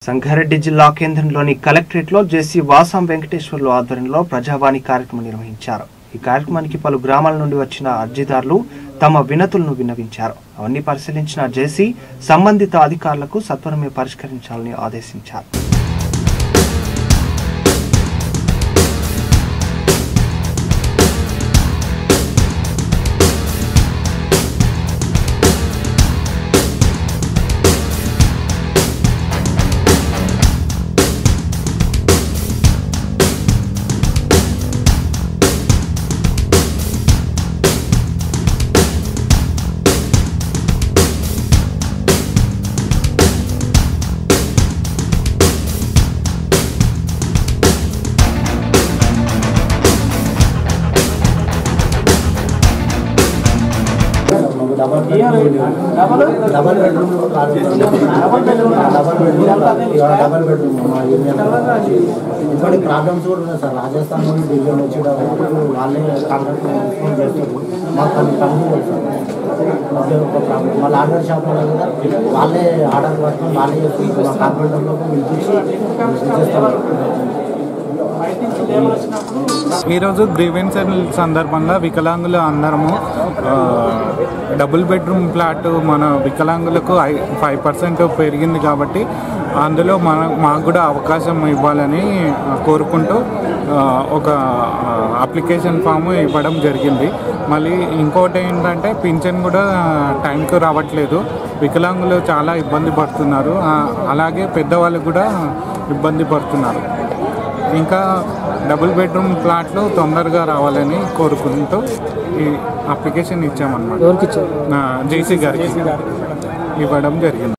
సంగారెడ్డి జిల్లా కేంద్రంలోని కలెక్టరేట్లో జేసీ వాసాం వెంకటేశ్వర్లు ఆధ్వర్యంలో ప్రజావాణి కార్యక్రమం నిర్వహించారు ఈ కార్యక్రమానికి పలు గ్రామాల నుండి వచ్చిన అర్జీదారులు తమ వినతులను విన్నవించారు అవన్నీ పరిశీలించిన జేసీ సంబంధిత అధికారులకు సత్వరమే పరిష్కరించాలని ఆదేశించారు double double bedroom double bedroom double bedroom double bedroom మా యూనియన్ ఇంకోటి ప్రాబ్లమ్స్ కూడా ఉన్నాయి సార్ రాజస్థాన్ నుండి ఢిల్లీ నుంచి వాళ్ళే కాంట్రాక్ట్ తీసుకొని చేస్తారు మాకు కొన్ని కంపెనీ సార్ అదే ఒక ప్రాబ్లం మళ్ళీ ఆర్డర్ షాప్లో కూడా వాళ్ళే ఆర్డర్ పట్టుకొని వాళ్ళే చేస్తారు మా కార్పొరేటర్లో పిలిపించి చేస్తారు ఈరోజు గ్రీవెన్స్ సందర్భంగా వికలాంగులు అందరము ఆ, డబుల్ బెడ్రూమ్ ఫ్లాట్ మన వికలాంగులకు ఐ ఫైవ్ పర్సెంట్ పెరిగింది కాబట్టి అందులో మన మాకు కూడా అవకాశం ఇవ్వాలని కోరుకుంటూ ఆ, ఒక అప్లికేషన్ ఫామ్ ఇవ్వడం జరిగింది మళ్ళీ ఇంకోటి ఏంటంటే పింఛన్ కూడా టైంకి రావట్లేదు వికలాంగులు చాలా ఇబ్బంది పడుతున్నారు ఆ, అలాగే పెద్దవాళ్ళు కూడా ఇబ్బంది పడుతున్నారు ఇంకా డబుల్ బెడ్రూమ్ ఫ్లాట్లు తొందరగా రావాలని కోరుకుంటూ ఈ అప్లికేషన్ ఇచ్చామన్నమాట ఎవరికి ఇచ్చారు జేసీ గారికి ఇవ్వడం జరిగింది